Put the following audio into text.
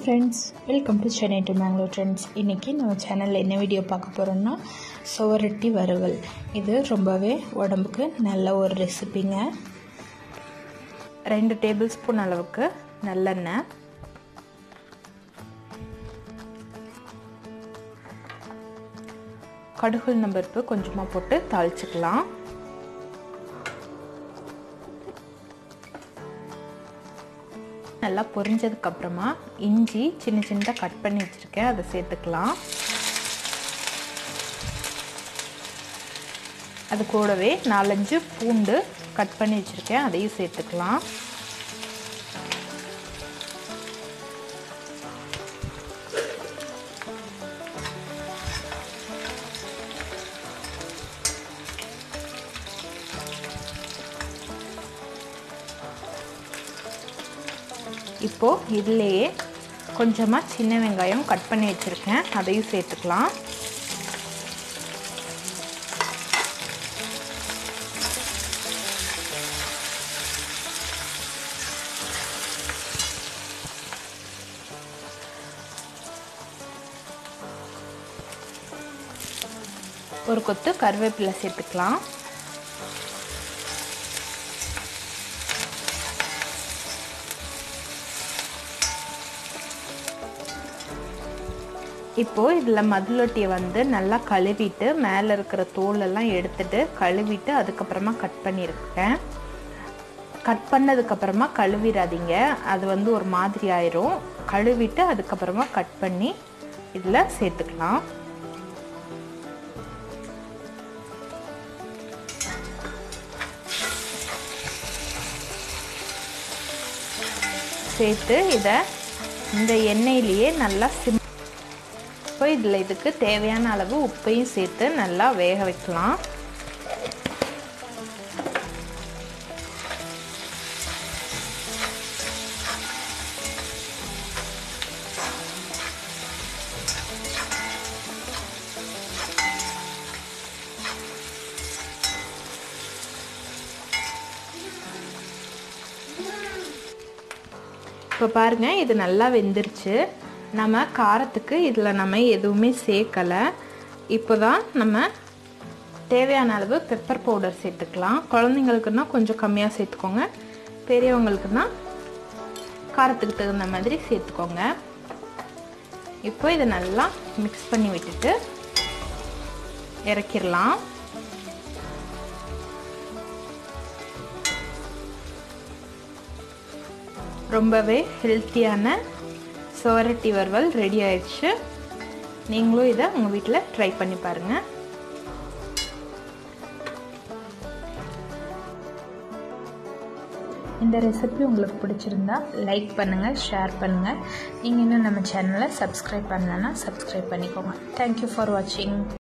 friends welcome to Chennai to Mangalore trends இன்றைக்கி நம்ம சேனலில் என்ன வீடியோ பார்க்க போகிறோம்னா சுவரொட்டி வறுவல் இது ரொம்பவே உடம்புக்கு நல்ல ஒரு ரெசிபிங்க ரெண்டு டேபிள் ஸ்பூன் அளவுக்கு நல்லெண்ணெய் கடுகு பருப்பு கொஞ்சமாக போட்டு தாளிச்சுக்கலாம் நல்லா பொரிஞ்சதுக்கப்புறமா இஞ்சி சின்ன சின்னதாக கட் பண்ணி வச்சுருக்கேன் அதை சேர்த்துக்கலாம் அது கூடவே நாலஞ்சு பூண்டு கட் பண்ணி வச்சுருக்கேன் அதையும் சேர்த்துக்கலாம் இப்போது இதுலேயே கொஞ்சமாக சின்ன வெங்காயம் கட் பண்ணி வச்சுருக்கேன் அதையும் சேர்த்துக்கலாம் ஒரு கொத்து கருவேப்பிலை சேர்த்துக்கலாம் இப்போது இதில் மதுளொட்டியை வந்து நல்லா கழுவிட்டு மேலே இருக்கிற தோலெல்லாம் எடுத்துட்டு கழுவிட்டு அதுக்கப்புறமா கட் பண்ணியிருக்கேன் கட் பண்ணதுக்கப்புறமா கழுவிடாதீங்க அது வந்து ஒரு மாதிரி ஆயிரும் கழுவிட்டு அதுக்கப்புறமா கட் பண்ணி இதில் சேர்த்துக்கலாம் சேர்த்து இதை இந்த எண்ணெயிலேயே நல்லா சிம் இப்போ இதில் இதுக்கு தேவையான அளவு உப்பையும் சேர்த்து நல்லா வேக வைக்கலாம் இப்போ பாருங்கள் இது நல்லா வெந்துருச்சு நம்ம காரத்துக்கு இதில் நம்ம எதுவுமே சேர்க்கலை இப்போ தான் நம்ம தேவையான அளவு பெப்பர் பவுடர் சேர்த்துக்கலாம் குழந்தைங்களுக்குன்னா கொஞ்சம் கம்மியாக சேர்த்துக்கோங்க பெரியவங்களுக்குன்னா காரத்துக்கு தகுந்த மாதிரி சேர்த்துக்கோங்க இப்போ இதை நல்லா மிக்ஸ் பண்ணி விட்டுட்டு இறக்கிடலாம் ரொம்பவே ஹெல்த்தியான சுவரட்டி வறுவல் ரெடி ஆயிடுச்சு நீங்களும் இதை உங்கள் வீட்டில் ட்ரை பண்ணி பாருங்கள் இந்த ரெசிபி உங்களுக்கு பிடிச்சிருந்தா லைக் பண்ணுங்கள் ஷேர் பண்ணுங்கள் நீங்கள் இன்னும் நம்ம சேனலை சப்ஸ்கிரைப் பண்ணலன்னா சப்ஸ்கிரைப் பண்ணிக்கோங்க தேங்க்யூ ஃபார் வாட்சிங்